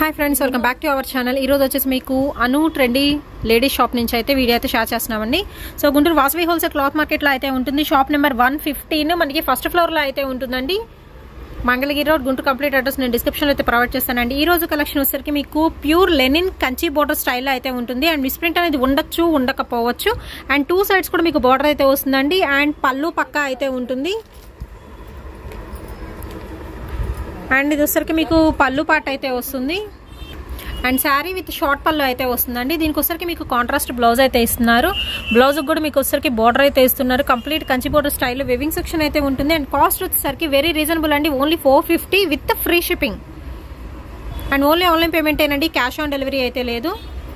hi friends welcome back to our channel ఈ రోజు వచ్చేసి మీకు అను ట్రెండీ లేడీస్ షాప్ నుంచి అయితే వీడియో అయితే షేర్ చేస్తున్నామండి so Guntur Vasavi wholesale cloth మార్కెట్లో అయితే ఉంటుంది షాప్ నెంబర్ వన్ ఫిఫ్టీన్ మనకి ఫస్ట్ ఫ్లోర్లో అయితే ఉంటుందండి Mangalagiri road Guntur complete address నేను డిస్క్రిప్షన్లో అయితే ప్రొవైడ్ చేస్తానండి ఈ రోజు కలెక్షన్ వచ్చేసరికి మీకు ప్యూర్ లెనిన్ కంచి బోర్డర్ స్టైల్లో అయితే ఉంటుంది అండ్ మిస్ప్రింట్ అనేది ఉండొచ్చు ఉండకపోవచ్చు అండ్ టూ సైడ్స్ కూడా మీకు బోర్డర్ అయితే వస్తుందండి అండ్ పళ్ళు పక్క అయితే ఉంటుంది అండ్ ఇది వచ్చరికి మీకు పళ్ళు పాట అయితే వస్తుంది అండ్ శారీ విత్ షార్ట్ పళ్ళు అయితే వస్తుందండి దీనికి వచ్చరికి మీకు కాంట్రాస్ట్ బ్లౌజ్ అయితే ఇస్తున్నారు బ్లౌజ్ కూడా మీకు వచ్చరికి బార్డర్ అయితే ఇస్తున్నారు complete Kanchi border style weaving section అయితే ఉంటుంది అండ్ కాస్ట్ వచ్చేసరికి వెరీ రీజనబుల్ అండి only four fifty with free shipping and only online payment ఏనండి క్యాష్ ఆన్ డెలివరీ అయితే లేదు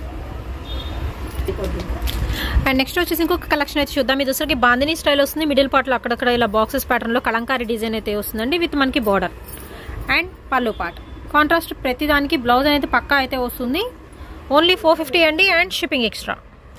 అండ్ నెక్స్ట్ వచ్చేసి ఇంకొక కలెక్షన్ అయితే చూద్దాం ఇది వచ్చరికి బాందినీ స్టైల్ వస్తుంది మిడిల్ పార్ట్లో అక్కడక్కడ ఇలా బాక్సెస్ ప్యాటర్న్ లో కలంకారీ డిజైన్ అయితే వస్తుందండి విత్ మనకి బార్డర్ అండ్ పళ్ళు పాట్ కాంట్రాస్ట్ ప్రతిదానికి బ్లౌజ్ అనేది పక్కా అయితే వస్తుంది ఓన్లీ ఫోర్ ఫిఫ్టీ అండి and shipping extra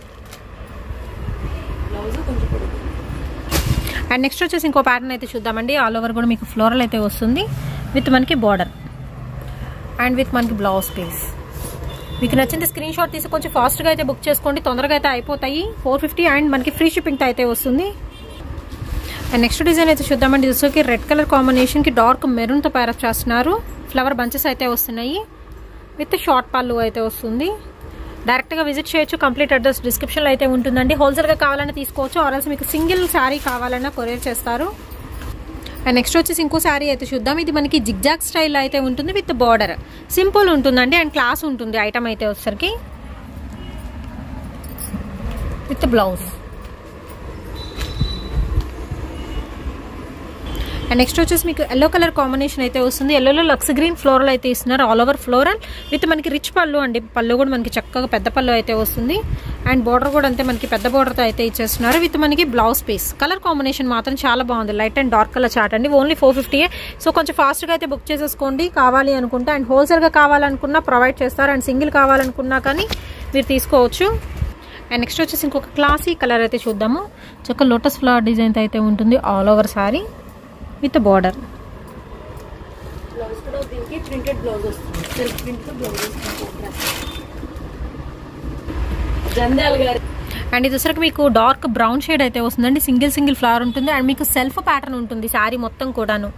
and next వచ్చేసి ఇంకో ప్యాటర్న్ అయితే చూద్దామండి ఆల్ ఓవర్ కూడా మీకు ఫ్లోరల్ అయితే వస్తుంది విత్ మనకి బార్డర్ అండ్ విత్ మనకి బ్లౌజ్ పీస్ మీకు నచ్చింది స్క్రీన్ షాట్ తీసి కొంచెం ఫాస్ట్గా అయితే బుక్ చేసుకోండి తొందరగా అయితే అయిపోతాయి ఫోర్ ఫిఫ్టీ అండ్ మనకి ఫ్రీ షిప్పింగ్తో అయితే వస్తుంది అండ్ నెక్స్ట్ డిజైన్ అయితే చూద్దామండి ఇది రెడ్ కలర్ కాంబినేషన్కి డార్క్ మెరూన్తో ప్యారప్ చేస్తున్నారు ఫ్లవర్ బంచెస్ అయితే వస్తున్నాయి విత్ షార్ట్ పళ్ళు అయితే వస్తుంది డైరెక్ట్గా విజిట్ చేయొచ్చు కంప్లీట్ అడ్రస్ డిస్క్రిప్షన్లో అయితే ఉంటుందండి హోల్సేల్గా కావాలన్నా తీసుకోవచ్చు ఆర్ఎల్స్ మీకు సింగిల్ శారీ కావాలన్నా కొరియర్ చేస్తారు అండ్ నెక్స్ట్ వచ్చేసి ఇంకో శారీ అయితే చూద్దాం ఇది మనకి జిగ్జాగ్ స్టైల్ అయితే ఉంటుంది విత్ బార్డర్ సింపుల్ ఉంటుందండి అండ్ క్లాస్ ఉంటుంది ఐటమ్ అయితే వచ్చేసరికి విత్ బ్లౌజ్ అండ్ నెక్స్ట్ వచ్చేసి మీకు ఎల్లో కలర్ కాంబినేషన్ అయితే వస్తుంది ఎల్లోలో లక్స్ గ్రీన్ ఫ్లోరల్ అయితే ఇస్తున్నారు ఆల్ ఓవర్ ఫ్లోరల్ విత్ మనకి రిచ్ పళ్ళు అండి పళ్ళు కూడా మనకి చక్కగా పెద్ద పళ్ళు అయితే వస్తుంది అండ్ బార్డర్ కూడా అంతే మనకి పెద్ద బార్డర్తో అయితే ఇచ్చేస్తున్నారు విత్ మనకి బ్లౌజ్ పీస్ కలర్ కాంబినేషన్ మాత్రం చాలా బాగుంది లైట్ అండ్ డార్క్ కలర్ చాట్ అండి ఓన్లీ ఫోర్ ఫిఫ్టీయే సో కొంచెం ఫాస్ట్గా అయితే బుక్ చేసేసుకోండి కావాలి అనుకుంటే అండ్ హోల్సేల్గా కావాలనుకున్నా ప్రొవైడ్ చేస్తారు అండ్ సింగిల్ కావాలనుకున్నా కానీ మీరు తీసుకోవచ్చు అండ్ నెక్స్ట్ వచ్చేసి ఇంకొక క్లాసీ కలర్ అయితే చూద్దాము చక్క లోటస్ ఫ్లవర్ డిజైన్ అయితే ఉంటుంది all over sari with border blouse కూడా దీనికి ప్రింటెడ్ బ్లౌజ్ వస్తుంది సెల్ఫ్ ప్రింట్ బ్లౌజ్ వస్తుంది జంధ్యాల గారి అండ్ ఇది వచ్చరికి మీకు డార్క్ బ్రౌన్ షేడ్ అయితే వస్తుందండి సింగిల్ సింగిల్ ఫ్లవర్ ఉంటుంది అండ్ మీకు సెల్ఫ్ ప్యాటర్న్ ఉంటుంది శారీ మొత్తం కూడాను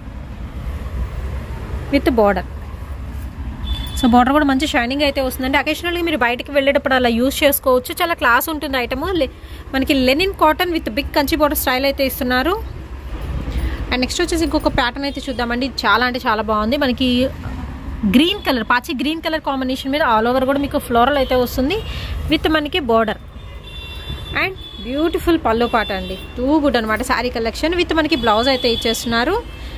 విత్ బార్డర్ సో బార్డర్ కూడా మంచి షైనింగ్ అయితే వస్తుందండి అకేషనల్గా మీరు బయటకు వెళ్ళేటప్పుడు అలా యూజ్ చేసుకోవచ్చు చాలా క్లాస్ ఉంటుంది ఐటమ్ మనకి linen cotton with big Kanchi border style అయితే ఇస్తున్నారు అండ్ నెక్స్ట్ వచ్చేసి ఇంకొక ప్యాటర్న్ అయితే చూద్దామండి చాలా అంటే చాలా బాగుంది మనకి గ్రీన్ కలర్ పాచి గ్రీన్ కలర్ కాంబినేషన్ మీద ఆల్ ఓవర్ కూడా మీకు ఫ్లోరల్ అయితే వస్తుంది విత్ మనకి బార్డర్ అండ్ బ్యూటిఫుల్ పళ్ళు పాట అండి టూ గుడ్ అనమాట శారీ కలెక్షన్ విత్ మనకి బ్లౌజ్ అయితే ఇచ్చేస్తున్నారు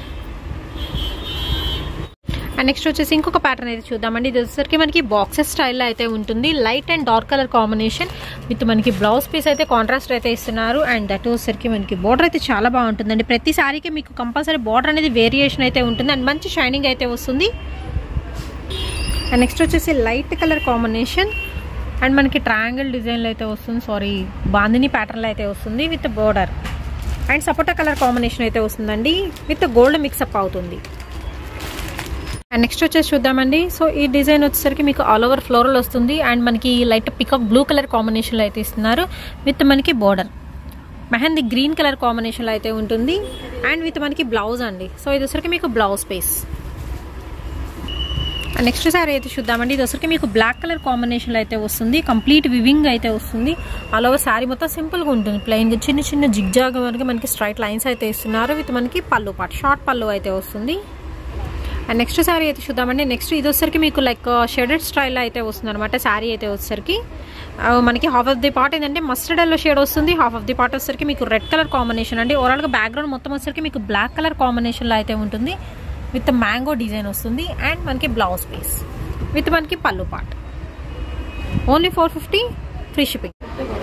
అండ్ నెక్స్ట్ వచ్చేసి ఇంకొక ప్యాటర్న్ అయితే చూద్దామండి ఇది వచ్చేసరికి మనకి బాక్సెస్ స్టైల్లో అయితే ఉంటుంది light and dark colour combination with మనకి బ్లౌజ్ పీస్ అయితే కాంట్రాస్ట్ అయితే ఇస్తున్నారు అండ్ దట్ వచ్చేసరికి మనకి బార్డర్ అయితే చాలా బాగుంటుందండి ప్రతి సారీకి మీకు కంపల్సరీ బార్డర్ అనేది వేరియేషన్ అయితే ఉంటుంది అండ్ మంచి షైనింగ్ అయితే వస్తుంది అండ్ నెక్స్ట్ వచ్చేసి లైట్ కలర్ కాంబినేషన్ అండ్ మనకి ట్రయాంగిల్ డిజైన్లో అయితే వస్తుంది సారీ బాందిని ప్యాటర్న్లో అయితే వస్తుంది విత్ బోర్డర్ అండ్ సపోటా కలర్ కాంబినేషన్ అయితే వస్తుందండి విత్ గోల్డ్ మిక్సప్ అవుతుంది అండ్ నెక్స్ట్ వచ్చేసి చూద్దామండి సో ఈ డిజైన్ వచ్చేసరికి మీకు ఆల్ ఓవర్ ఫ్లోరల్ వస్తుంది అండ్ మనకి లైట్ పికప్ బ్లూ కలర్ కాంబినేషన్లో అయితే ఇస్తున్నారు విత్ మనకి బోర్డర్ మెహందీ గ్రీన్ కలర్ కాంబినేషన్లో అయితే ఉంటుంది అండ్ విత్ మనకి బ్లౌజ్ అండి సో ఇది వచ్చరికి మీకు blouse piece and next sari అయితే చూద్దామండి ఇది వచ్చరికి మీకు బ్లాక్ కలర్ కాంబినేషన్లో అయితే వస్తుంది కంప్లీట్ వివింగ్ అయితే వస్తుంది ఆల్ ఓవర్ శారీ మొత్తం సింపుల్గా ఉంటుంది ప్లెయిన్గా చిన్న చిన్న జిగ్జాగ్ వరకు మనకి స్ట్రైట్ లైన్స్ అయితే ఇస్తున్నారు విత్ మనకి పళ్ళు పాటు షార్ట్ పళ్ళు అయితే వస్తుంది అండ్ నెక్స్ట్ శారీ అయితే చూద్దామండి నెక్స్ట్ ఇది వచ్చరికి మీకు లైక్ షేడెడ్ స్టైల్ అయితే వస్తుంది అనమాట శారీ అయితే వచ్చేసరికి మనకి హాఫ్ ఆఫ్ ది పార్ట్ ఏంటంటే మస్టర్డ్ ఎల్లో షేడ్ వస్తుంది హాఫ్ ఆఫ్ ది పార్ట్ వచ్చేసరికి మీకు రెడ్ కలర్ కాంబినేషన్ అండి ఓవరాల్గా బ్యాక్గ్రౌండ్ మొత్తం వచ్చేసరికి మీకు బ్లాక్ కలర్ కాంబినేషన్లో అయితే ఉంటుంది విత్ మ్యాంగో డిజైన్ వస్తుంది అండ్ మనకి బ్లౌజ్ పీస్ విత్ మనకి pallu part only four fifty free shipping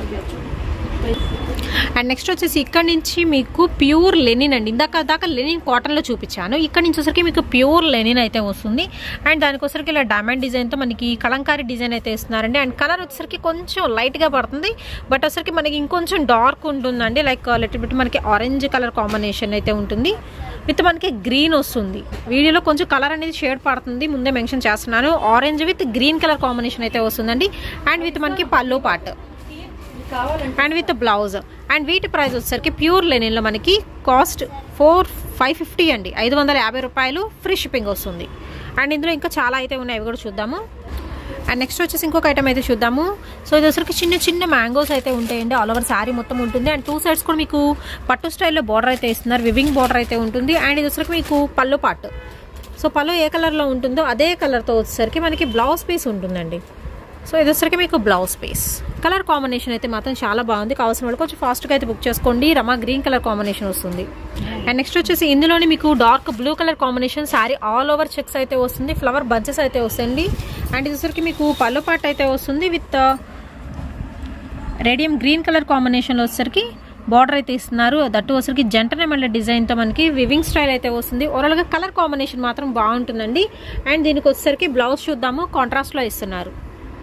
and next వచ్చేసి ఇక్కడ నుంచి మీకు ప్యూర్ లెనిన్ అండి ఇందాక దాకా లెనిన్ కాటన్లో చూపించాను ఇక్కడ నుంచి వచ్చరికి మీకు ప్యూర్ లెనిన్ అయితే వస్తుంది అండ్ దానికోసరికి ఇలా డైమండ్ డిజైన్తో మనకి కలంకారీ డిజైన్ అయితే ఇస్తున్నారండి అండ్ కలర్ వచ్చేసరికి కొంచెం లైట్గా పడుతుంది బట్ వచ్చరికి మనకి ఇంకొంచెం డార్క్ ఉంటుందండి లైక్ లిటిల్ బిట్ మనకి ఆరెంజ్ కలర్ కాంబినేషన్ అయితే ఉంటుంది విత్ మనకి గ్రీన్ వస్తుంది వీడియోలో కొంచెం కలర్ అనేది షేడ్ పడుతుంది ముందే మెన్షన్ చేస్తున్నాను orange with green colour combination అయితే వస్తుందండి అండ్ విత్ మనకి పళ్ళు పార్ట్ ఇది కావాలంటే అండ్ విత్ బ్లౌజ్ అండ్ వీటి ప్రైస్ వచ్చేసరికి ప్యూర్ లెనిన్లో మనకి కాస్ట్ ఫోర్ ఫైవ్ ఫిఫ్టీ అండి ఐదు వందల యాభై రూపాయలు ఫ్రీ షిప్పింగ్ వస్తుంది అండ్ ఇందులో ఇంకా చాలా అయితే ఉన్నాయి అవి కూడా చూద్దాము అండ్ నెక్స్ట్ వచ్చేసి ఇంకొక ఐటమ్ అయితే చూద్దాము సో ఇది వచ్చరికి చిన్న చిన్న మ్యాంగోస్ అయితే ఉంటాయండి ఆల్ ఓవర్ శారీ మొత్తం ఉంటుంది అండ్ టూ సైడ్స్ కూడా మీకు పట్టు స్టైల్లో బార్డర్ అయితే ఇస్తున్నారు వివింగ్ బార్డర్ అయితే ఉంటుంది అండ్ ఇది వచ్చరికి మీకు పళ్ళు పాటు సో పళ్ళు ఏ కలర్లో ఉంటుందో అదే కలర్తో వచ్చేసరికి మనకి బ్లౌజ్ పీస్ ఉంటుందండి సో ఇది వచ్చరికి మీకు బ్లౌజ్ పీస్ కలర్ కాంబినేషన్ అయితే మాత్రం చాలా బాగుంది కావాల్సిన వాళ్ళు కొంచెం ఫాస్ట్గా అయితే బుక్ చేసుకోండి రమా గ్రీన్ కలర్ కాంబినేషన్ వస్తుంది అండ్ నెక్స్ట్ వచ్చేసి ఇందులోనే మీకు dark blue colour combination sari all over checks అయితే వస్తుంది ఫ్లవర్ బంచెస్ అయితే వస్తుంది అండ్ ఇది వచ్చరికి మీకు పళ్ళు పాట్ అయితే వస్తుంది విత్ రేడియం గ్రీన్ కలర్ కాంబినేషన్లో వచ్చేసరికి బార్డర్ అయితే ఇస్తున్నారు దట్టు వచ్చరికి జంటనే మళ్ళీ డిజైన్తో మనకి వివింగ్ స్టైల్ అయితే వస్తుంది ఓవరాల్గా కలర్ కాంబినేషన్ మాత్రం బాగుంటుందండి అండ్ దీనికి వచ్చేసరికి బ్లౌజ్ చూద్దాము కాంట్రాస్ట్లో ఇస్తున్నారు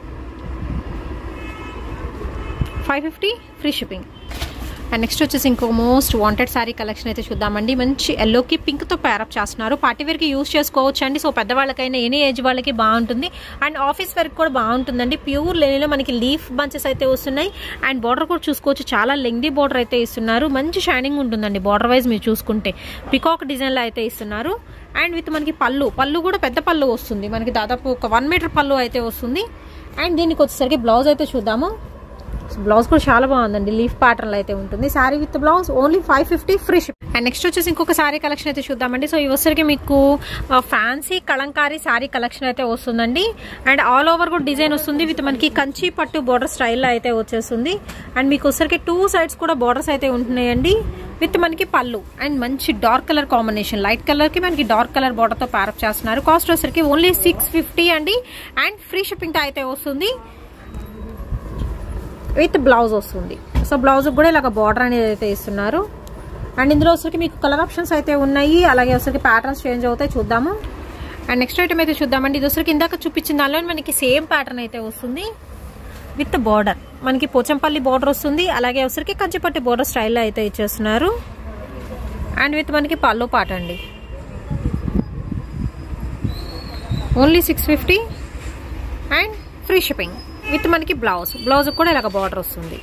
five fifty free shipping and next వచ్చేసి ఇంకో మోస్ట్ వాంటెడ్ శారీ కలెక్షన్ అయితే చూద్దామండి మంచి ఎల్లోకి పింక్తో ప్యారప్ చేస్తున్నారు పార్టీ వేర్కి యూస్ చేసుకోవచ్చు అండి సో పెద్దవాళ్ళకైనా ఎనీ ఏజ్ వాళ్ళకి బాగుంటుంది అండ్ ఆఫీస్ వర్క్ కూడా బాగుంటుందండి ప్యూర్ లేనిలో మనకి లీఫ్ బంచెస్ అయితే వస్తున్నాయి అండ్ బార్డర్ కూడా చూసుకోవచ్చు చాలా లెంగ్దీ బార్డర్ అయితే ఇస్తున్నారు మంచి షైనింగ్ ఉంటుందండి బార్డర్ వైజ్ మీరు చూసుకుంటే పికాక్ డిజైన్లో అయితే ఇస్తున్నారు అండ్ విత్ మనకి పళ్ళు పళ్ళు కూడా పెద్ద పళ్ళు వస్తుంది మనకి దాదాపు ఒక వన్ మీటర్ పళ్ళు అయితే వస్తుంది అండ్ దీనికి వచ్చేసరికి బ్లౌజ్ అయితే చూద్దాము బ్లౌజ్ కూడా చాలా బాగుందండి లీఫ్ ప్యాటర్న్ అయితే ఉంటుంది sari with blouse only five fifty free ship and next వచ్చేసి ఇంకొక శారీ కలెక్షన్ అయితే చూద్దామండి సో ఇవి వచ్చరికి మీకు ఫ్యాన్సీ కలంకారీ శారీ కలెక్షన్ అయితే వస్తుందండి అండ్ ఆల్ ఓవర్ కూడా డిజైన్ వస్తుంది విత్ మనకి కంచి పట్టు బోర్డర్ స్టైల్లో అయితే వచ్చేస్తుంది అండ్ మీకు వచ్చరికి టూ సైడ్స్ కూడా బోర్డర్స్ అయితే ఉంటున్నాయండి విత్ మనకి పళ్ళు అండ్ మంచి dark colour combination light colour కి మనకి డార్క్ కలర్ బార్డర్ తో ప్యారప్ చేస్తున్నారు కాస్ట్ వచ్చరికి ఓన్లీ సిక్స్ ఫిఫ్టీ అండి అండ్ ఫ్రీ షిప్పింగ్ తో అయితే వస్తుంది విత్ బ్లౌజ్ వస్తుంది సో బ్లౌజ్ కూడా ఇలాగ బార్డర్ అనేది అయితే ఇస్తున్నారు అండ్ ఇందులో వచ్చరికి మీకు కలర్ ఆప్షన్స్ అయితే ఉన్నాయి అలాగే వచ్చరికి ప్యాటర్న్స్ చేంజ్ అవుతాయి చూద్దాము అండ్ నెక్స్ట్ ఐటమ్ అయితే చూద్దామండి ఇది వచ్చరికి ఇందాక చూపించిన దానిలో మనకి సేమ్ ప్యాటర్న్ అయితే వస్తుంది విత్ బార్డర్ మనకి పోచంపల్లి బార్డర్ వస్తుంది అలాగే వచ్చరికి కంచిపట్టి బార్డర్ స్టైల్లో అయితే ఇచ్చేస్తున్నారు అండ్ విత్ మనకి పళ్ళు పాట అండి only six fifty and free shipping with మనకి బ్లౌజ్ బ్లౌజ్ కూడా ఇలాగ బార్డర్ వస్తుంది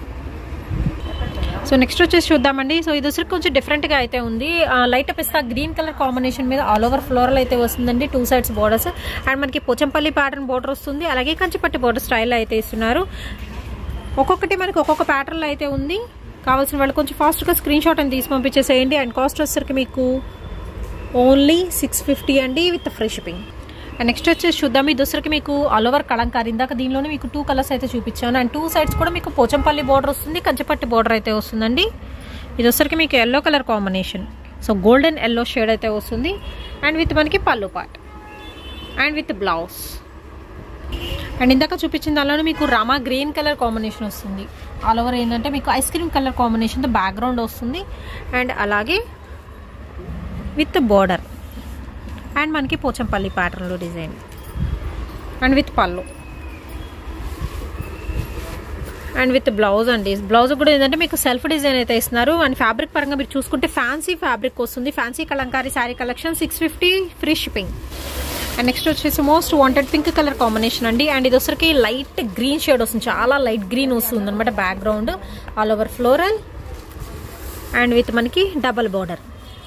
సో నెక్స్ట్ వచ్చేసి చూద్దామండి సో ఇది వచ్చరికి కొంచెం డిఫరెంట్గా అయితే ఉంది లైట్ పిస్తా గ్రీన్ కలర్ కాంబినేషన్ మీద ఆల్ ఓవర్ ఫ్లోరల్ అయితే వస్తుందండి టూ సైడ్స్ బార్డర్స్ అండ్ మనకి పోచంపల్లి ప్యాటర్న్ బార్డర్ వస్తుంది అలాగే కంచిపట్టి బార్డర్ స్టైల్ అయితే ఇస్తున్నారు ఒక్కొక్కటి మనకి ఒక్కొక్క ప్యాటర్న్లో అయితే ఉంది కావాల్సిన వాళ్ళు కొంచెం ఫాస్ట్గా స్క్రీన్ షాట్ అని తీసి పంపించేసేయండి అండ్ కాస్ట్ వచ్చేసరికి మీకు ఓన్లీ సిక్స్ ఫిఫ్టీ అండి with free shipping and next వచ్చేసి చూద్దాం ఇది వచ్చరికి మీకు ఆల్ ఓవర్ కలంకారీ ఇందాక దీనిలోనే మీకు టూ కలర్స్ అయితే చూపించాను అండ్ టూ సైడ్స్ కూడా మీకు పోచంపల్లి బార్డర్ వస్తుంది కంచిపట్టి బార్డర్ అయితే వస్తుందండి ఇది వచ్చరికి మీకు yellow colour combination so golden yellow shade అయితే వస్తుంది అండ్ విత్ మనకి pallu part and with blouse and ఇందాక చూపించిన దానిలోనే మీకు రామా గ్రీన్ కలర్ కాంబినేషన్ వస్తుంది ఆల్ ఓవర్ ఏంటంటే మీకు ఐస్ క్రీమ్ కలర్ కాంబినేషన్తో బ్యాక్గ్రౌండ్ వస్తుంది అండ్ అలాగే విత్ బార్డర్ అండ్ మనకి పోచంపల్లి ప్యాటర్న్లో design and with pallu and with blouse అండి బ్లౌజ్ కూడా ఏంటంటే మీకు సెల్ఫ్ డిజైన్ అయితే ఇస్తున్నారు అండ్ ఫ్యాబ్రిక్ పరంగా మీరు చూసుకుంటే ఫ్యాన్సీ ఫ్యాబ్రిక్ వస్తుంది fancy Kalamkari sari collection six fifty free shipping and next వచ్చేసి most wanted pink colour combination అండి అండ్ ఇది వచ్చరికి లైట్ గ్రీన్ షేడ్ వస్తుంది చాలా లైట్ గ్రీన్ వస్తుంది అనమాట background all over floral and with మనకి డబల్ బార్డర్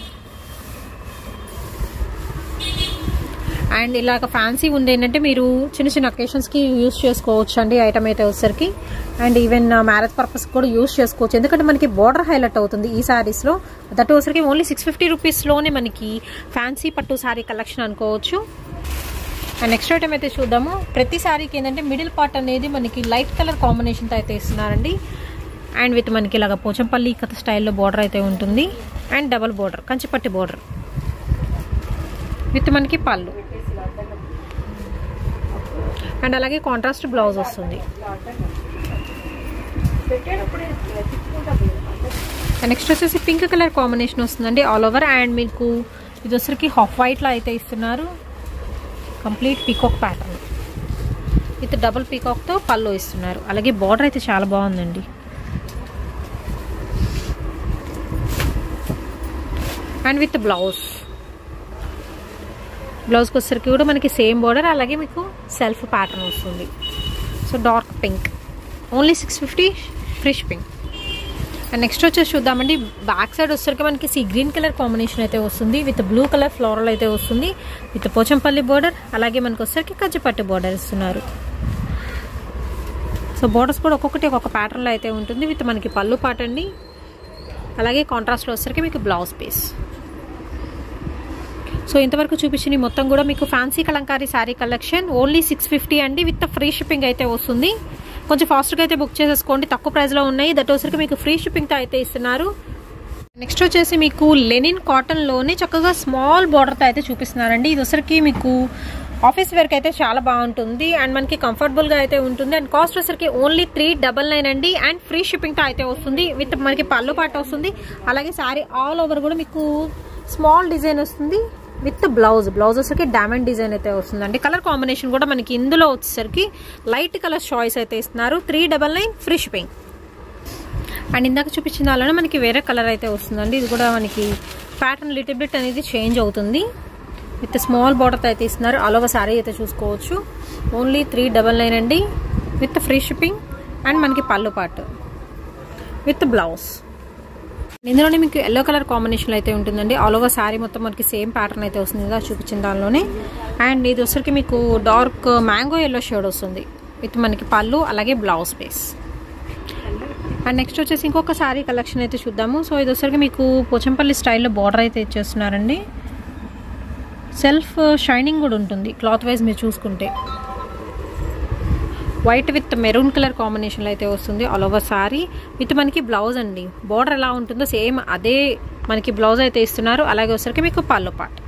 అండ్ ఇలాగ ఫ్యాన్సీ ఉంది ఏంటంటే మీరు చిన్న చిన్న అకేషన్స్కి యూస్ చేసుకోవచ్చు అండి ఐటమ్ అయితే వచ్చేసరికి అండ్ ఈవెన్ మ్యారేజ్ పర్పస్ కూడా యూస్ చేసుకోవచ్చు ఎందుకంటే మనకి బార్డర్ హైలైట్ అవుతుంది ఈ శారీస్లో దట్ వచ్చరికి ఓన్లీ సిక్స్ ఫిఫ్టీ రూపీస్లోనే మనకి ఫ్యాన్సీ పట్టు శారీ కలెక్షన్ అనుకోవచ్చు అండ్ నెక్స్ట్ ఐటమ్ అయితే చూద్దాము ప్రతి శారీకి ఏంటంటే మిడిల్ పార్ట్ అనేది మనకి లైట్ కలర్ కాంబినేషన్తో అయితే ఇస్తున్నారండి అండ్ విత్ మనకి ఇలాగ పోచంపల్లి కథ స్టైల్లో బార్డర్ అయితే ఉంటుంది అండ్ డబల్ బార్డర్ కంచిపట్టి బార్డర్ విత్ మనకి పళ్ళు అండ్ అలాగే కాంట్రాస్ట్ బ్లౌజ్ వస్తుంది నెక్స్ట్ వచ్చేసి పింక్ కలర్ కాంబినేషన్ వస్తుందండి ఆల్ ఓవర్ అండ్ మీకు ఇది వచ్చరికి హాఫ్ వైట్లో అయితే ఇస్తున్నారు complete peacock pattern with double పీకాక్తో పళ్ళు ఇస్తున్నారు అలాగే బార్డర్ అయితే చాలా బాగుందండి అండ్ విత్ బ్లౌజ్ బ్లౌజ్కి వచ్చేసరికి కూడా మనకి సేమ్ బోర్డర్ అలాగే మీకు సెల్ఫ్ ప్యాటర్న్ వస్తుంది so dark pink only six fifty free shipping and next వచ్చేసి చూద్దామండి బ్యాక్ సైడ్ వచ్చేసరికి మనకి సీ గ్రీన్ కలర్ కాంబినేషన్ అయితే వస్తుంది విత్ బ్లూ కలర్ ఫ్లోరల్ అయితే వస్తుంది విత్ పోచంపల్లి బోర్డర్ అలాగే మనకి వచ్చేసరికి కజ్జిపట్టు బోర్డర్ ఇస్తున్నారు సో బోర్డర్స్ కూడా ఒక్కొక్కటి ఒక్కొక్క ప్యాటర్న్లో అయితే ఉంటుంది విత్ మనకి పళ్ళు పాట అండి అలాగే కాంట్రాస్ట్లో వచ్చేసరికి మీకు బ్లౌజ్ పీస్ సో ఇంతవరకు చూపించిన ఈ మొత్తం కూడా మీకు fancy Kalamkari sari collection only six fifty అండి విత్ ఫ్రీ షిప్పింగ్ అయితే వస్తుంది కొంచెం ఫాస్ట్గా అయితే బుక్ చేసేసుకోండి తక్కువ ప్రైస్లో ఉన్నాయి దట్ వచ్చరికి మీకు ఫ్రీ షిప్పింగ్తో అయితే ఇస్తున్నారు నెక్స్ట్ వచ్చేసి మీకు లెనిన్ కాటన్లోనే చక్కగా స్మాల్ బార్డర్తో అయితే చూపిస్తున్నారండి ఇది వచ్చరికి మీకు ఆఫీస్ వేర్కి అయితే చాలా బాగుంటుంది అండ్ మనకి కంఫర్టబుల్గా అయితే ఉంటుంది అండ్ కాస్ట్ వచ్చరికి ఓన్లీ త్రీ డబల్ నైన్ అండి అండ్ ఫ్రీ షిప్పింగ్తో అయితే వస్తుంది విత్ మనకి పళ్ళు పాట వస్తుంది అలాగే శారీ ఆల్ ఓవర్ కూడా మీకు స్మాల్ డిజైన్ వస్తుంది విత్ బ్లౌజ్ బ్లౌజ్ వచ్చేసరికి డైమండ్ డిజైన్ అయితే వస్తుందండి కలర్ కాంబినేషన్ కూడా మనకి ఇందులో వచ్చేసరికి లైట్ కలర్ చాయిస్ అయితే ఇస్తున్నారు three double nine free shipping and ఇందాక చూపించిన దానిలోనే మనకి వేరే కలర్ అయితే వస్తుందండి ఇది కూడా మనకి ప్యాటర్న్ లిటిల్ బిట్ అనేది చేంజ్ అవుతుంది విత్ స్మాల్ బార్డర్ అయితే ఇస్తున్నారు ఆల్ ఓవర్ శారీ అయితే చూసుకోవచ్చు ఓన్లీ త్రీ డబల్ నైన్ అండి విత్ ఫ్రీ షిప్పింగ్ అండ్ మనకి పళ్ళు పాటు విత్ బ్లౌజ్ ఇందులోనే మీకు ఎల్లో కలర్ కాంబినేషన్ అయితే ఉంటుందండి ఆల్ ఓవర్ శారీ మొత్తం మనకి సేమ్ ప్యాటర్న్ అయితే వస్తుంది కదా చూపించిన దానిలోనే అండ్ ఇది వచ్చరికి మీకు డార్క్ మ్యాంగో ఎల్లో షేడ్ వస్తుంది విత్ మనకి పళ్ళు అలాగే బ్లౌజ్ పీస్ అండ్ నెక్స్ట్ వచ్చేసి ఇంకొక శారీ కలెక్షన్ అయితే చూద్దాము సో ఇది వచ్చరికి మీకు పోచంపల్లి స్టైల్లో బార్డర్ అయితే ఇచ్చేస్తున్నారండి సెల్ఫ్ షైనింగ్ కూడా ఉంటుంది క్లాత్ వైజ్ మీరు చూసుకుంటే వైట్ విత్ మెరూన్ కలర్ కాంబినేషన్లో అయితే వస్తుంది ఆల్ ఓవర్ సారీ విత్ మనకి బ్లౌజ్ అండి బార్డర్ ఎలా ఉంటుందో సేమ్ అదే మనకి బ్లౌజ్ అయితే ఇస్తున్నారు అలాగే వచ్చరికి మీకు pallu part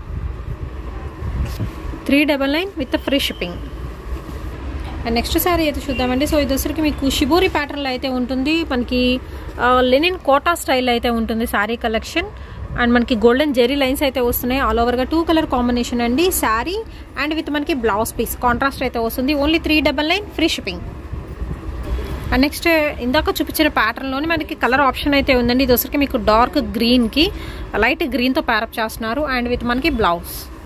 three double nine with free shipping and next sari అయితే చూద్దామండి సో ఇది వచ్చరికి మీకు షిబోరి ప్యాటర్న్లో అయితే ఉంటుంది మనకి లెనిన్ కోటా స్టైల్ అయితే ఉంటుంది శారీ కలెక్షన్ అండ్ మనకి గోల్డెన్ జెరీ లైన్స్ అయితే వస్తున్నాయి ఆల్ ఓవర్గా టూ కలర్ కాంబినేషన్ అండి శారీ అండ్ విత్ మనకి బ్లౌజ్ పీస్ కాంట్రాస్ట్ అయితే వస్తుంది only three double nine free shipping and next ఇందాక చూపించిన ప్యాటర్న్లోని మనకి కలర్ ఆప్షన్ అయితే ఉందండి ఇది వచ్చరికి మీకు డార్క్ గ్రీన్కి లైట్ గ్రీన్తో ప్యారప్ చేస్తున్నారు అండ్ విత్ మనకి బ్లౌజ్